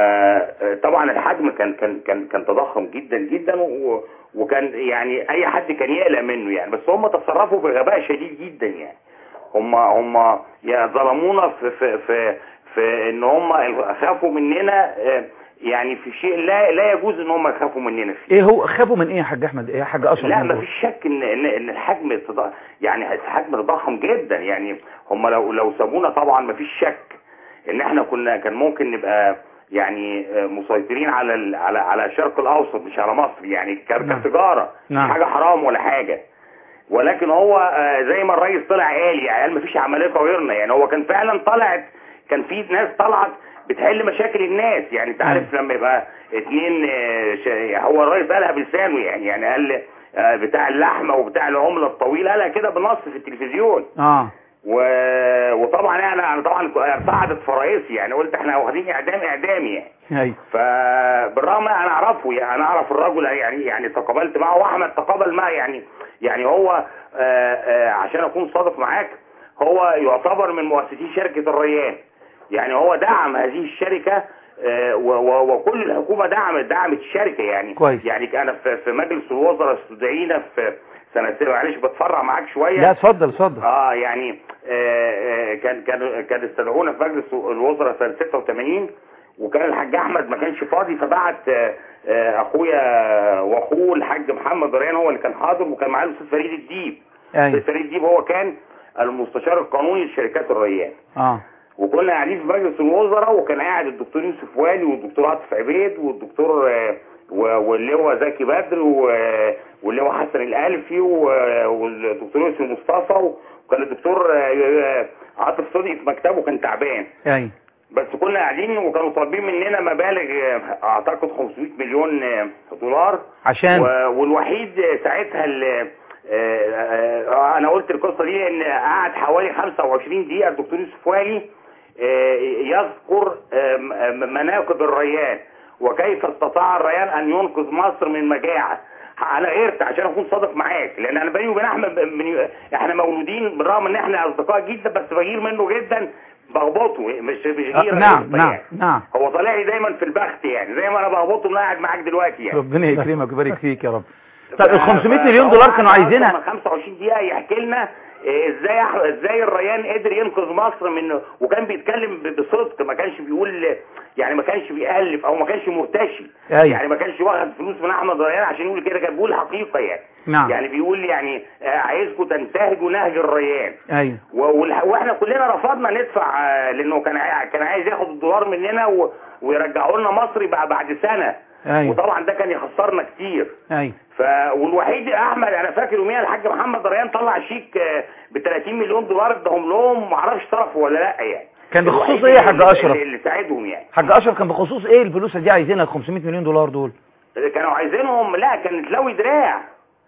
طبعا الحجم كان كان كان كان تضخم جدا جدا و... وكان يعني اي حد كان يقلق منه يعني بس هم تصرفوا بغباء شديد جدا يعني هم هم يا ظلمونا في في في, في ان هم خافوا مننا آه، يعني في شيء لا لا يجوز ان هم يخافوا مننا فيه ايه هو خافوا من ايه يا حاج احمد ايه يا حاج اشرف لا من ما دول؟ فيش شك ان ان ان الحجم تض- يعني الحجم تضخم جدا يعني هم لو لو سابونا طبعا ما فيش شك ان احنا كنا كان ممكن نبقى يعني آه، مسيطرين على ال- على على الشرق الاوسط مش على مصر يعني ك- نعم. كتجاره نعم. مش حاجه حرام ولا حاجه ولكن هو آه، زي ما الرئيس طلع قال يعني قال مفيش عمليه غيرنا يعني هو كان فعلا طلعت كان في ناس طلعت بتحل مشاكل الناس يعني انت عارف لما يبقى اتنين آه، ش- هو الرئيس قالها بلسانه يعني يعني قال آه، بتاع اللحمه وبتاع العمله الطويله قالها كده بنص في التلفزيون اه و... وطبعا يعني انا طبعا ارتعدت فرائسي يعني قلت احنا واخدين اعدام اعدامي يعني ايوه فبالرغم انا اعرفه يعني انا اعرف الرجل يعني يعني تقابلت معه واحمد تقابل معه يعني يعني هو آه آه عشان اكون صادق معاك هو يعتبر من مؤسسين شركة الريان يعني هو دعم هذه الشركة آه و- و- وكل الحكومة دعمت دعمت الشركة يعني كويس. يعني انا في في مجلس الوزراء استدعينا في سنة معلش بتفرع معاك شوية لا اتفضل اتفضل اه يعني آه آه كان كان كان استدعونا في مجلس الوزراء سنه 86 وكان الحاج احمد ما كانش فاضي فبعت آه آه اخويا واخوه الحاج محمد ريان هو اللي كان حاضر وكان معاه الاستاذ فريد الديب ايوه الاستاذ فريد الديب هو كان المستشار القانوني لشركات الريان اه وكنا قاعدين في مجلس الوزراء وكان قاعد الدكتور يوسف والي والدكتور عاطف عبيد والدكتور آه، و- واللواء زكي بدر و- واللواء حسن الالفي و- والدكتور يوسف مصطفى وكان الدكتور آه، آه، عاطف صدقي في مكتبه كان تعبان ايوه بس كنا قاعدين وكانوا طالبين مننا مبالغ آه، اعتقد 500 مليون آه، دولار عشان و- والوحيد ساعتها اللي آه، آه، انا قلت القصه دي ان قعد حوالي 25 دقيقه الدكتور يوسف والي آه، يذكر آه، م- مناقب الريان وكيف استطاع الريان ان ينقذ مصر من مجاعه انا غيرت عشان اكون صادق معاك لان انا بيني وبين احمد من احنا مولودين بالرغم ان احنا اصدقاء جدا بس بغير منه جدا بغبطه مش مش آه، غيره نعم غيرته نعم يعني. نعم هو طالع لي دايما في البخت يعني زي ما انا بغبطه وانا قاعد معاك دلوقتي يعني ربنا يكرمك ويبارك فيك يا رب طب ال 500 مليون دولار كانوا عايزينها من 25 دقيقه يحكي لنا إيه، ازاي أح- ازاي الريان قدر ينقذ مصر من وكان بيتكلم ب- بصدق ما كانش بيقول يعني ما كانش بيألف او ما كانش مرتشي أيوة. يعني ما كانش واخد فلوس من احمد ريان عشان يقول كده كان بيقول حقيقه يعني نعم يعني بيقول يعني آه، عايزكم تنتهجوا نهج الريان ايوه و- والح- واحنا كلنا رفضنا ندفع آه، لانه كان عاي- كان عايز ياخد الدولار مننا و- ويرجعوا لنا مصري بعد بعد سنه ايوه وطبعا ده كان يخسرنا كتير ايوه ف والوحيد احمد انا فاكر يوميها الحاج محمد ريان طلع شيك ب 30 مليون دولار اداهم لهم ما اعرفش صرفوا ولا لا يعني كان بخصوص الوحيد ايه يا حاج اللي- اشرف اللي, اللي ساعدهم يعني حاج اشرف كان بخصوص ايه الفلوس دي عايزينها ال 500 مليون دولار دول كانوا عايزينهم لا كانت لوي دراع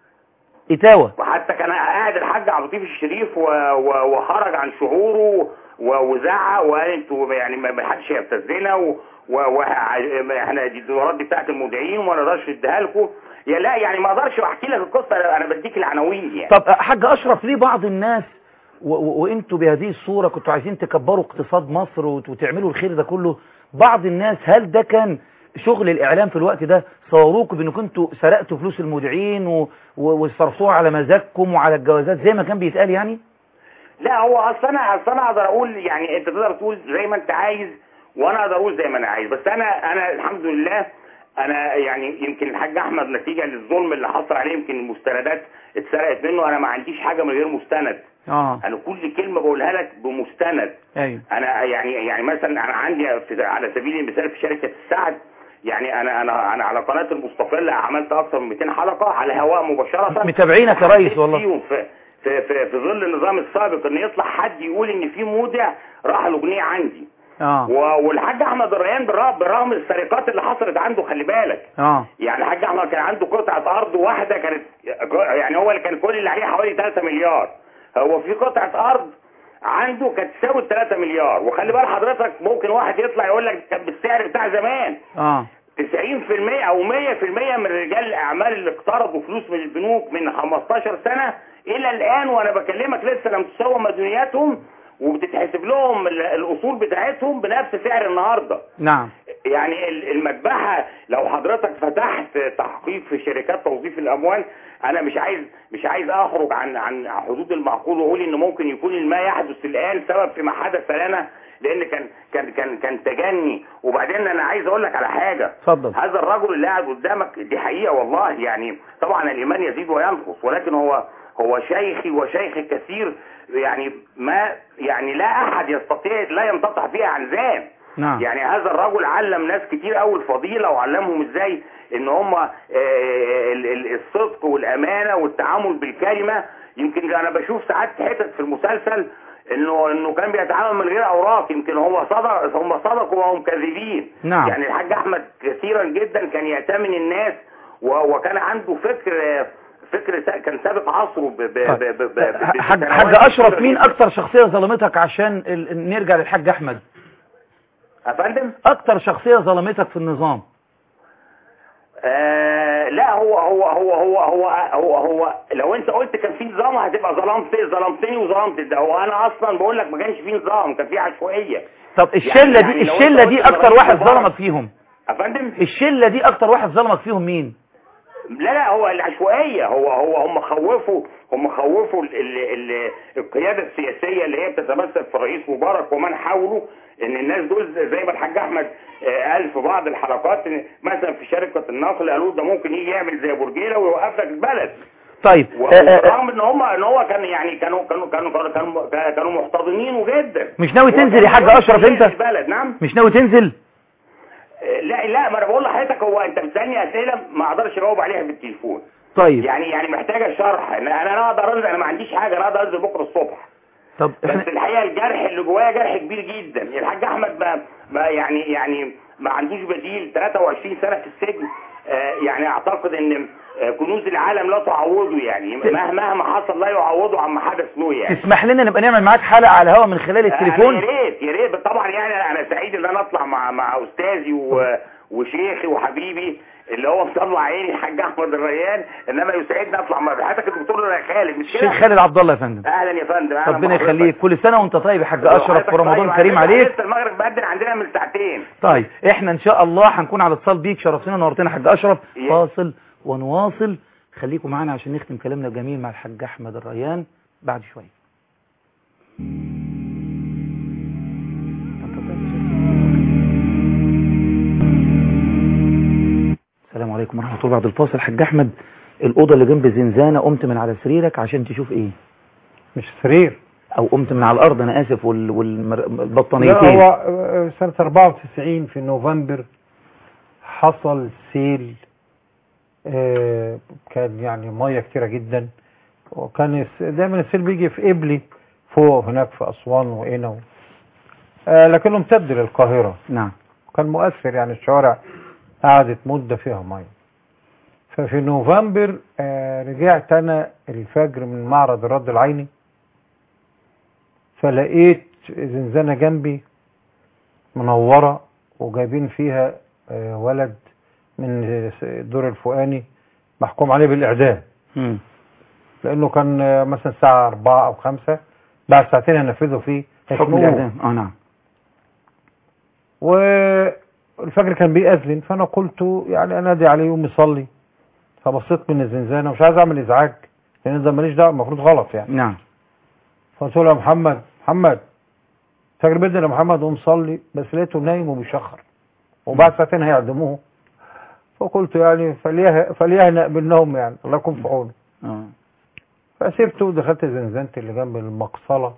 اتاوه وحتى كان قاعد الحاج عبد اللطيف الشريف و... و... وخرج عن شعوره و... وزعق وقال انتوا يعني ما ما حدش هيبتزنا و... و... و... احنا دي الدولارات دي بتاعت المودعين وما نقدرش نديها لكم يا لا يعني ما اقدرش احكي لك القصه انا بديك العناوين يعني طب حاج اشرف ليه بعض الناس و- و- وانتوا بهذه الصورة كنتوا عايزين تكبروا اقتصاد مصر وت- وتعملوا الخير ده كله بعض الناس هل ده كان شغل الاعلام في الوقت ده صوروكوا بانكم انتوا سرقتوا فلوس المودعين و... و... وصرفتوها على مزاجكم وعلى الجوازات زي ما كان بيتقال يعني لا هو اصل انا اصل انا اقدر اقول يعني انت تقدر تقول زي ما انت عايز وانا اقدر اقول زي ما انا عايز بس انا انا الحمد لله انا يعني يمكن الحاج احمد نتيجه للظلم اللي حصل عليه يمكن المستندات اتسرقت منه انا ما عنديش حاجه من غير مستند اه انا كل كلمه بقولها لك بمستند ايوه انا يعني يعني مثلا انا عندي في على سبيل المثال في شركه السعد يعني انا انا انا على قناه المستقله عملت اكثر من 200 حلقه على الهواء مباشره متابعينك يا ريس والله. فيهم في في في, في ظل النظام السابق ان يطلع حد يقول ان في مودع راح له جنيه عندي اه و- والحاج احمد الريان بالرغم بالرغم من السرقات اللي حصلت عنده خلي بالك اه يعني الحاج احمد كان عنده قطعه ارض واحده كانت يعني هو اللي كان كل اللي عليه حوالي 3 مليار هو في قطعه ارض عنده كانت تساوي 3 مليار وخلي بال حضرتك ممكن واحد يطلع يقول لك كان بالسعر بتاع زمان اه 90% او 100% من رجال الاعمال اللي اقترضوا فلوس من البنوك من 15 سنه الى الان وانا بكلمك لسه لم تسوى مديونياتهم وبتتحسب لهم ال- الاصول بتاعتهم بنفس سعر النهارده نعم يعني ال- المذبحه لو حضرتك فتحت تحقيق في شركات توظيف الاموال انا مش عايز مش عايز اخرج عن عن حدود المعقول واقول ان ممكن يكون ما يحدث الان سبب فيما حدث لنا لان كان كان كان كان تجني وبعدين انا عايز اقول لك على حاجه اتفضل هذا الرجل اللي قاعد قدامك دي حقيقه والله يعني طبعا الايمان يزيد وينقص ولكن هو هو شيخي وشيخ كثير يعني ما يعني لا احد يستطيع لا ينقطع فيها عن ذان نعم يعني هذا الرجل علم ناس كتير قوي الفضيله وعلمهم ازاي ان هم آه، ال- ال- الصدق والامانه والتعامل بالكلمه يمكن انا بشوف ساعات حتت في المسلسل انه انه كان بيتعامل من غير اوراق يمكن هو صدق هم صدقوا وهم كاذبين نعم. يعني الحاج احمد كثيرا جدا كان يأتمن الناس و- وكان عنده فكر فكر سا- كان سابق عصره ب ب ب ب ب ب- حاج بسنوات حاج اشرف كتيرة مين جداً. اكتر شخصيه ظلمتك عشان ال... نرجع للحاج احمد يا فندم اكتر شخصيه ظلمتك في النظام آه لا هو هو هو هو هو هو هو لو انت قلت كان في نظام هتبقى ظلمت ظلمتني وظلمت ده هو انا اصلا بقول لك ما كانش في نظام كان في عشوائيه طب الشله يعني دي لو الشله أنت دي قلت اكتر رئيس واحد مبارك- ظلمك فيهم يا فندم الشله دي اكتر واحد ظلمك فيهم مين لا لا هو العشوائيه هو هو هم خوفوا هم خوفوا ال ال ال القياده السياسيه اللي هي بتتمثل في الرئيس مبارك ومن حوله ان الناس دول زي ما الحاج احمد آه، قال في بعض الحلقات إن مثلا في شركه النقل قالوا ده ممكن يجي يعمل زي برجيله ويوقف لك البلد طيب و- آه، آه، وبالرغم ان هم ان هو كان يعني كانوا كانوا كانوا كانوا كانوا, كانوا محتضنينه جدا مش ناوي تنزل يا حاج وكان اشرف يوم انت البلد نعم مش ناوي تنزل آه، لا لا ما انا بقول لحضرتك هو انت بتسالني اسئله ما اقدرش اجاوب عليها بالتليفون طيب يعني يعني محتاجه شرح انا انا اقدر انزل انا ما عنديش حاجه انا اقدر انزل بكره الصبح طب بس احنا الحقيقه الجرح اللي جوايا جرح كبير جدا الحاج احمد ما, ما يعني يعني ما عندوش بديل 23 سنه في السجن آه يعني اعتقد ان آه كنوز العالم لا تعوضه يعني مهما مهما حصل لا يعوضه عما حدث له يعني تسمح لنا نبقى نعمل معاك حلقه على الهواء من خلال أنا التليفون يا ريت يا ريت طبعا يعني انا سعيد ان انا اطلع مع مع استاذي و... وشيخي وحبيبي اللي هو مطلع عيني الحاج احمد الريان انما يسعدني اطلع مع حضرتك الدكتور خالد مش كده الشيخ خالد عبد الله يا فندم اهلا يا فندم أهلا ربنا بحضرتك. يخليك كل سنه وانت طيب يا حاج اشرف حضرتك ورمضان طيب. كريم على فكرة عليك لسه المغرب بأذن عندنا من ساعتين طيب احنا ان شاء الله هنكون على اتصال بيك شرفتنا ونورتنا يا حاج اشرف يا- فاصل ونواصل خليكم معانا عشان نختم كلامنا الجميل مع الحاج احمد الريان بعد شويه السلام عليكم ورحمه الله بعد الفاصل حاج احمد الاوضه اللي جنب الزنزانه قمت من على سريرك عشان تشوف ايه مش سرير او قمت من على الارض انا اسف وال- لا والبطانيتين هو آه، سنة 94 في نوفمبر حصل سيل آه، كان يعني مية كتيرة جدا وكان الس- دايما السيل بيجي في قبلي فوق هناك في أسوان وهنا و... آه، لكنه امتد للقاهرة نعم كان مؤثر يعني الشوارع قعدت مدة فيها مية ففي نوفمبر آه، رجعت أنا الفجر من معرض الرد العيني فلقيت زنزانة جنبي منورة وجايبين فيها آه، ولد من الدور الفوقاني محكوم عليه بالإعدام مم. لأنه كان آه، مثلا الساعة أربعة أو خمسة بعد ساعتين هنفذوا فيه حكم هيخنقوه. الاعدام اه نعم و الفجر كان بيأذن فانا قلت يعني انادي عليه يقوم يصلي فبصيت من الزنزانه مش عايز اعمل ازعاج لان ده ماليش دعوه المفروض غلط يعني نعم فقلت له يا محمد محمد فجر بدنا يا محمد قوم صلي بس لقيته نايم وبيشخر وبعد ساعتين هيعدموه فقلت يعني فليه فليهنأ بالنوم يعني الله يكون في عونه اه فسبته ودخلت زنزانتي اللي جنب المقصله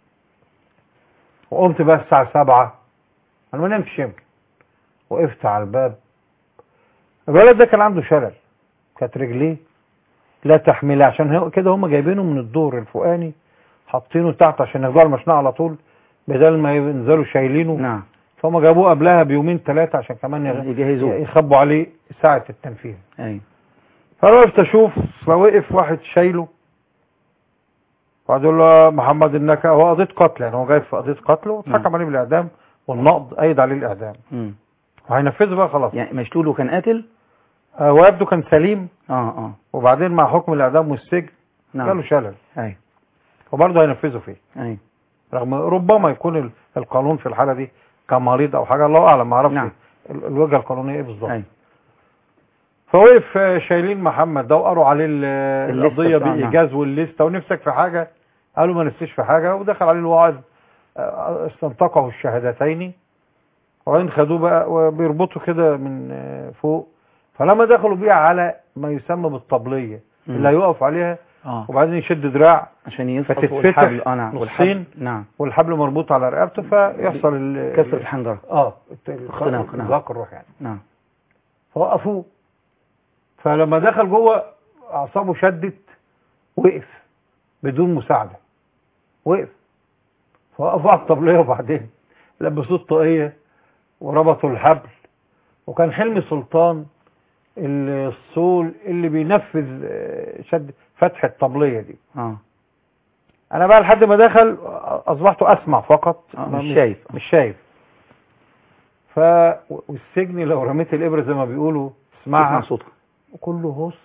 وقمت بقى الساعه سبعة انا ما نمتش يمكن وقفت على الباب الولد ده كان عنده شلل كانت رجليه لا تحمل عشان هو كده هم جايبينه من الدور الفوقاني حاطينه تحت عشان ياخدوه على المشنقه على طول بدل ما ينزلوا شايلينه نعم فهم جابوه قبلها بيومين ثلاثه عشان كمان يغ- يجهزوه يخبوا عليه ساعه التنفيذ ايوه فانا وقفت اشوف فوقف واحد شايله وقعد يقول له يا محمد انك هو قضيه قتل يعني هو جاي في قضيه قتل واتحكم نعم. عليه بالاعدام والنقض ايد عليه الاعدام مم. وهينفذه بقى خلاص يعني مشلول وكان قاتل آه ويبدو كان سليم اه اه وبعدين مع حكم الاعدام والسجن نعم جاله شلل ايوه وبرضه هينفذوا فيه ايوه رغم ربما يكون ال- القانون في الحاله دي كمريض او حاجه الله اعلم ما اعرفش نعم. ال- الوجهه القانونيه ايه بالظبط ايوه فوقف آه، شايلين محمد ده وقروا عليه ال- الليستة القضيه بتاع- بايجاز والليسته ونفسك في حاجه قالوا ما نفسيش في حاجه ودخل عليه الواعظ آه، استنطقه الشهادتين وبعدين خدوه بقى وبيربطوا كده من آه، فوق فلما دخلوا بيه على ما يسمى بالطبليه مم. اللي هيقف عليها اه وبعدين يشد دراع عشان يسقط فتتفتح والحبل اه نعم نصين. والحبل نعم والحبل مربوط على رقبته فيحصل ال- كسر الحنجره اه اختناق، نعم. انزلاق الروح يعني نعم فوقفوه فلما دخل جوه اعصابه شدت وقف بدون مساعده وقف فوقفوا على الطبليه وبعدين لبسوه الطاقيه وربطوا الحبل وكان حلمي سلطان الصول اللي بينفذ آه، شد فتح الطبليه دي اه انا بقى لحد ما دخل اصبحت اسمع فقط آه، ما- مش شايف. مش شايف ف والسجن لو رميت الابره زي ما بيقولوا اسمع اسمعها صوتها كله هص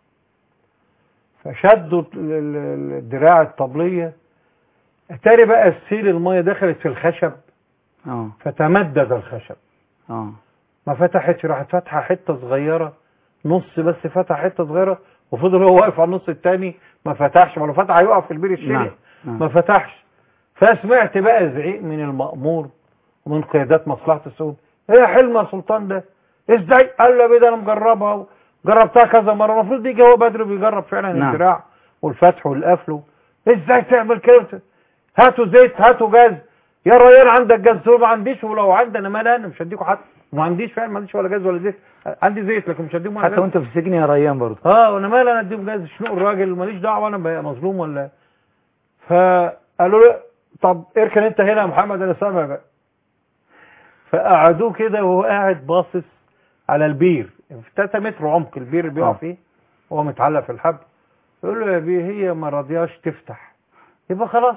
فشدوا ال- ال- الدراع الطبليه اتاري بقى السيل الميه دخلت في الخشب اه فتمدد الخشب اه ما فتحتش راحت فاتحه حته صغيره نص بس فتح حته صغيره وفضل هو واقف على النص التاني ما فتحش ما لو فتح هيقع في البير الشرق نعم نعم ما فتحش فسمعت بقى زعيق من المأمور ومن قيادات مصلحة السود ايه يا حلم يا سلطان ده ازاي قال له يا بيه ده انا مجربها جربتها كذا مرة المفروض يجي هو بدري بيجرب فعلا نعم. الدراع والفتح والقفل ازاي تعمل كده هاتوا زيت هاتوا جاز يا ريان عندك جاز تقول ما عنديش ولو عندي انا مال انا مش هديكوا حتى ما عنديش فعلا ما عنديش ولا جاز ولا زيت عندي زيت لكن مش هديهم ولا حتى جاز. وانت في السجن يا ريان برضه اه وانا مال انا اديهم جاز شنو الراجل ماليش دعوه انا بقى مظلوم ولا فقالوا له طب اركن انت هنا يا محمد انا سامع بقى فقعدوه كده وهو قاعد باصص على البير في 3 متر عمق البير اللي بيقع آه. فيه وهو متعلق في الحبل يقول له يا بيه هي ما رضياش تفتح يبقى خلاص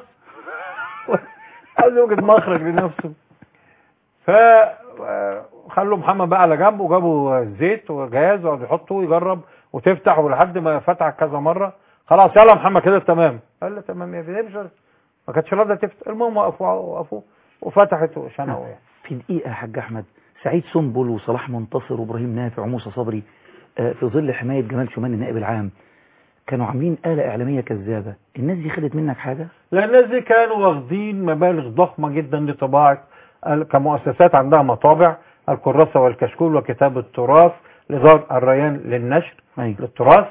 عايز يوجد مخرج لنفسه ف خلوا محمد بقى على جنب وجابوا زيت وجهاز وقعدوا يحطوا يجرب وتفتح ولحد ما فتح كذا مره خلاص يلا يا محمد كده تمام قال له تمام يا بيه مش ما كانتش راضيه تفتح المهم وقفوا وقفوا وفتحت وشنقوا يعني في دقيقة يا حاج أحمد سعيد سنبل وصلاح منتصر وإبراهيم نافع وموسى صبري آه، في ظل حماية جمال شومان النائب العام كانوا عاملين آلة إعلامية كذابة الناس دي خدت منك حاجة؟ لان الناس دي كانوا واخدين مبالغ ضخمه جدا لطباعه ال- كمؤسسات عندها مطابع الكراسه والكشكول وكتاب التراث لدار الريان للنشر أيوة للتراث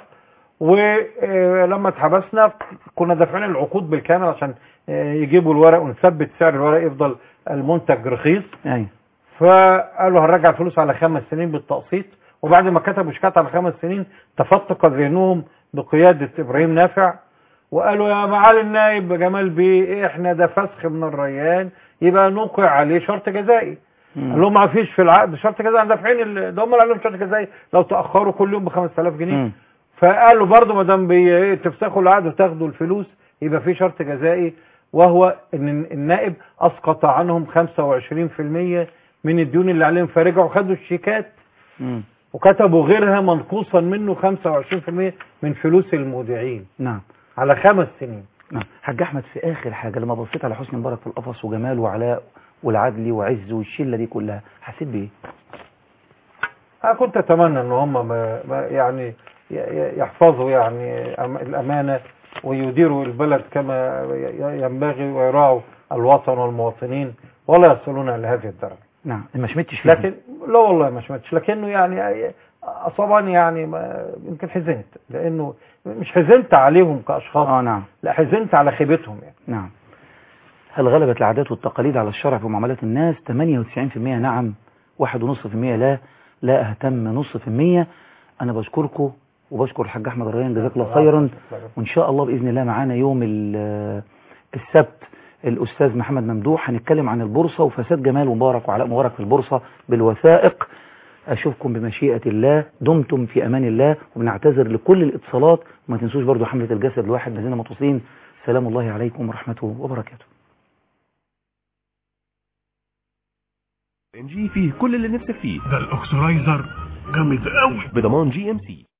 ولما اتحبسنا كنا دافعين العقود بالكامل عشان آه، يجيبوا الورق ونثبت سعر الورق يفضل المنتج رخيص أيوة فقالوا هنرجع الفلوس على خمس سنين بالتقسيط وبعد ما كتبوا شيكات على خمس سنين تفتق ذهنهم بقيادة إبراهيم نافع وقالوا يا معالي النائب جمال بيه احنا ده فسخ من الريان يبقى نوقع عليه شرط جزائي قال لهم ما فيش في العقد شرط جزائي احنا دافعين ال- ده هم اللي عليهم شرط جزائي لو تاخروا كل يوم ب 5000 جنيه مم. فقالوا برضه ما دام بي- إيه، تفسخوا العقد وتاخدوا الفلوس يبقى في شرط جزائي وهو ان النائب اسقط عنهم 25% من الديون اللي عليهم فرجعوا خدوا الشيكات مم. وكتبوا غيرها منقوصا منه 25% من فلوس المودعين نعم على خمس سنين نعم حاج احمد في اخر حاجه لما بصيت على حسني مبارك في القفص وجمال وعلاء والعدلي وعز والشله دي كلها حسيت بايه أنا كنت أتمنى أن هم ما ما يعني ي- ي- يحفظوا يعني أم- الأمانة ويديروا البلد كما ي- ينبغي ويراعوا الوطن والمواطنين ولا يصلون إلى هذه الدرجة نعم ما شمتش فيهم. لكن لا والله ما سمعتش لكنه يعني أصابني يعني ما يمكن حزنت لأنه مش حزنت عليهم كأشخاص اه نعم لا حزنت على خيبتهم يعني نعم هل غلبت العادات والتقاليد على الشرع في معاملات الناس 98% نعم 1.5% لا لا اهتم نص في المية انا بشكركم وبشكر الحاج احمد الريان جزاك الله خيرا وان شاء الله باذن الله معانا يوم ال- السبت الاستاذ محمد ممدوح هنتكلم عن البورصه وفساد جمال مبارك وعلاء مبارك في البورصه بالوثائق اشوفكم بمشيئه الله دمتم في امان الله وبنعتذر لكل الاتصالات وما تنسوش برضو حمله الجسد الواحد الذين متصلين سلام الله عليكم ورحمته وبركاته ان جي فيه كل اللي نفسك فيه ده الاكسرايزر جامد قوي بضمان جي ام سي